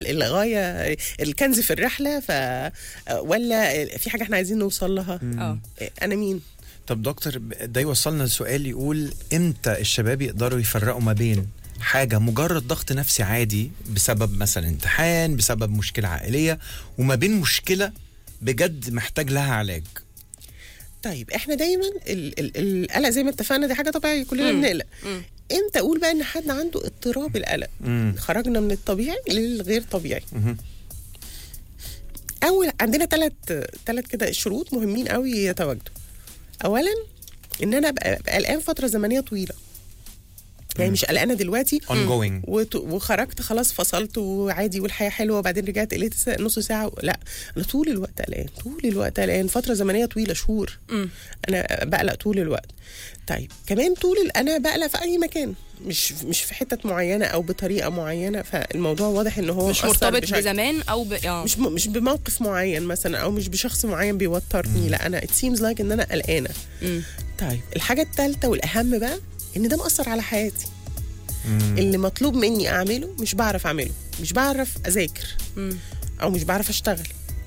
الغايه الكنز في الرحله ف ولا في حاجه احنا عايزين نوصل لها اه انا مين طب دكتور ده يوصلنا لسؤال يقول امتى الشباب يقدروا يفرقوا ما بين حاجة مجرد ضغط نفسي عادي بسبب مثلا امتحان بسبب مشكلة عائلية وما بين مشكلة بجد محتاج لها علاج طيب احنا دايما ال- ال- القلق زي ما اتفقنا دي حاجه طبيعيه كلنا مم. بنقلق مم. امتى اقول بقى ان حد عنده اضطراب القلق مم. خرجنا من الطبيعي للغير طبيعي مهم. اول عندنا ثلاث ثلاث كده شروط مهمين قوي يتواجدوا اولا ان انا ابقى أبقى قلقان فتره زمنيه طويله يعني مش قلقانه دلوقتي ongoing وت- وخرجت خلاص فصلت وعادي والحياه حلوه وبعدين رجعت قلت سا- نص ساعه لا انا طول الوقت قلقان طول الوقت قلقان فتره زمنيه طويله شهور مم. انا بقلق طول الوقت طيب كمان طول ال- انا بقلق في اي مكان مش مش في حتت معينه او بطريقه معينه فالموضوع واضح ان هو مش مأثر مرتبط بشكل- بزمان او ب... اه مش م- مش بموقف معين مثلا او مش بشخص معين بيوترني لا انا it seems like ان انا قلقانه مم. طيب الحاجه الثالثه والاهم بقى ان ده مأثر على حياتي مم. اللي مطلوب مني اعمله مش بعرف اعمله مش بعرف اذاكر مم. او مش بعرف اشتغل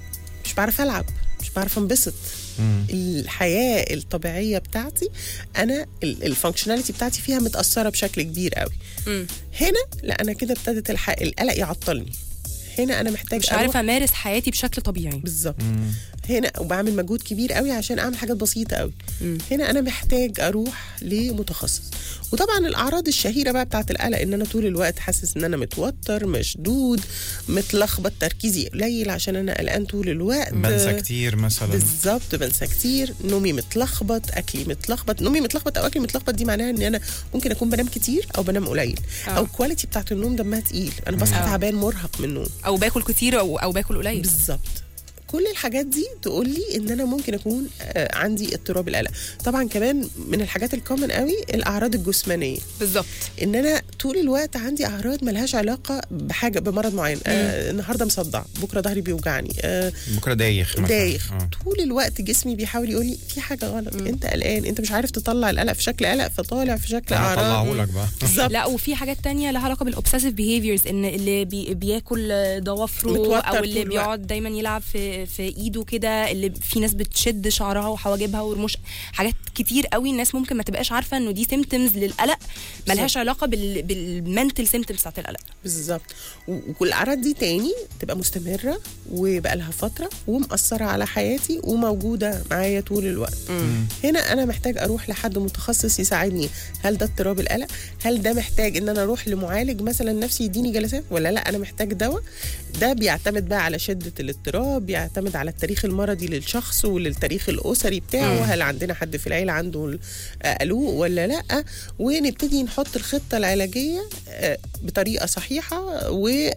مش بعرف العب مش بعرف انبسط مم. الحياه الطبيعيه بتاعتي انا الفانكشناليتي بتاعتي فيها متاثره بشكل كبير قوي مم. هنا لا انا كده ابتدت الح... القلق يعطلني هنا انا محتاج مش أروح- عارفه امارس حياتي بشكل طبيعي بالظبط مم. هنا وبعمل مجهود كبير قوي عشان اعمل حاجات بسيطه قوي مم. هنا انا محتاج اروح لمتخصص وطبعا الاعراض الشهيره بقى بتاعت القلق ان انا طول الوقت حاسس ان انا متوتر مشدود متلخبط تركيزي قليل عشان انا قلقان طول الوقت بنسى كتير مثلا بالظبط بنسى كتير نومي متلخبط اكلي متلخبط نومي متلخبط او اكلي متلخبط دي معناها ان انا ممكن اكون بنام كتير او بنام قليل آه. او الكواليتي بتاعت النوم دمها تقيل انا بصحى آه. تعبان مرهق من النوم او باكل كتير او, أو باكل قليل بالظبط كل الحاجات دي تقول لي ان انا ممكن اكون آه، عندي اضطراب القلق طبعا كمان من الحاجات الكومن قوي الاعراض الجسمانيه بالظبط ان انا طول الوقت عندي اعراض ملهاش علاقه بحاجه بمرض معين آه النهارده مصدع بكره ظهري بيوجعني آه بكره دايخ مثلا دايخ آه. طول الوقت جسمي بيحاول يقول لي في حاجه غلط انت قلقان انت مش عارف تطلع القلق في شكل قلق فطالع في شكل انا اعراض هطلعه لك بقى بالظبط لا وفي حاجات تانية لها علاقه بالاوبسيسيف بيهيفيرز ان اللي بي بياكل ضوافره متوتر او طول اللي الوقت. بيقعد دايما يلعب في في ايده كده اللي في ناس بتشد شعرها وحواجبها ورموش حاجات كتير قوي الناس ممكن ما تبقاش عارفه انه دي سيمتومز للقلق ملهاش علاقه بال بالمنتل سيمتومز بتاعت القلق بالظبط و- والاعراض دي تاني تبقى مستمره وبقى لها فتره ومأثره على حياتي وموجوده معايا طول الوقت هنا انا محتاج اروح لحد متخصص يساعدني هل ده اضطراب القلق هل ده محتاج ان انا اروح لمعالج مثلا نفسي يديني جلسات ولا لا انا محتاج دواء ده بيعتمد بقى على شده الاضطراب بيعتمد على التاريخ المرضي للشخص وللتاريخ الاسري بتاعه هل عندنا حد في العيله عنده ال- آه، قلق ولا لا ونبتدي نحط الخطه العلاجيه آه، بطريقه صحيحه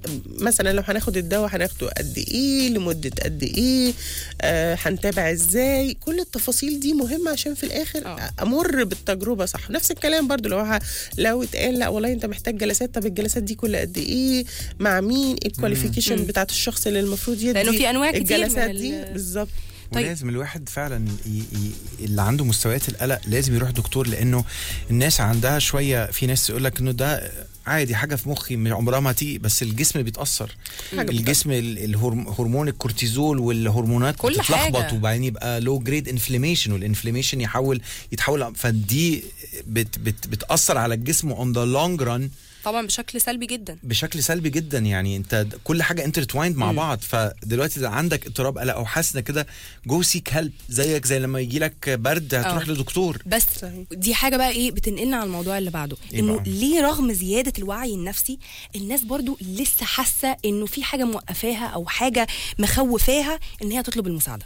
ومثلا لو هناخد الدواء هناخده قد ايه لمده قد ايه آه، هنتابع ازاي كل التفاصيل دي مهمه عشان في الاخر آه. امر بالتجربه صح نفس الكلام برضو لو ه... لو اتقال لا والله انت محتاج جلسات طب الجلسات دي كل قد ايه مع مين ايه الكواليفيكيشن بتاعت الشخص اللي المفروض يدي لأنه في أنواع كتير من الجلسات ال- دي بالظبط طيب. ولازم الواحد فعلا ي... ي... اللي عنده مستويات القلق لازم يروح دكتور لانه الناس عندها شويه في ناس يقول لك انه ده عادي حاجه في مخي من عمرها ما تيجي بس الجسم بيتاثر حاجة الجسم ال- الهرم- هرمون الكورتيزول والهرمونات كل بتتلخبط حاجة. وبعدين يبقى لو جريد انفلاميشن والانفلاميشن يحول يتحول فدي بت بت بتاثر على الجسم اون ذا لونج ران طبعا بشكل سلبي جدا بشكل سلبي جدا يعني انت د- كل حاجه انترتوايند مع بعض فدلوقتي اذا عندك اضطراب قلق او حاسس إنك كده جو سيك هيلب زيك زي لما يجي لك برد هتروح آه. لدكتور بس صحيح. دي حاجه بقى ايه بتنقلنا على الموضوع اللي بعده إيه انه بقى؟ ليه رغم زياده الوعي النفسي الناس برضو لسه حاسه انه في حاجه موقفاها او حاجه مخوفاها ان هي تطلب المساعده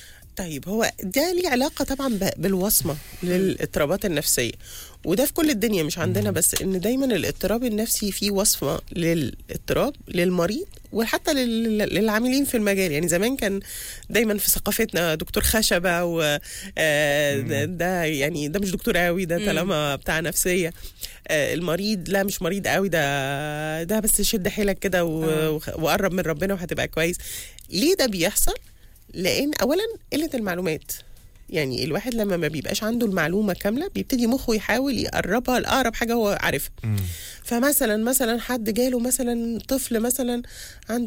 طيب هو ده ليه علاقه طبعا ب- بالوصمه للاضطرابات النفسيه وده في كل الدنيا مش عندنا بس ان دايما الاضطراب النفسي فيه وصفه للاضطراب للمريض وحتى لل- للعاملين في المجال يعني زمان كان دايما في ثقافتنا دكتور خشبه و آه، ده- ده يعني ده مش دكتور قوي ده طالما بتاع نفسيه آه، المريض لا مش مريض قوي ده ده بس شد حيلك كده و- وخ- وقرب من ربنا وهتبقى كويس ليه ده بيحصل لان اولا قله المعلومات يعني الواحد لما ما بيبقاش عنده المعلومه كامله بيبتدي مخه يحاول يقربها لاقرب حاجه هو عارفها فمثلا مثلا حد جاله مثلا طفل مثلا عنده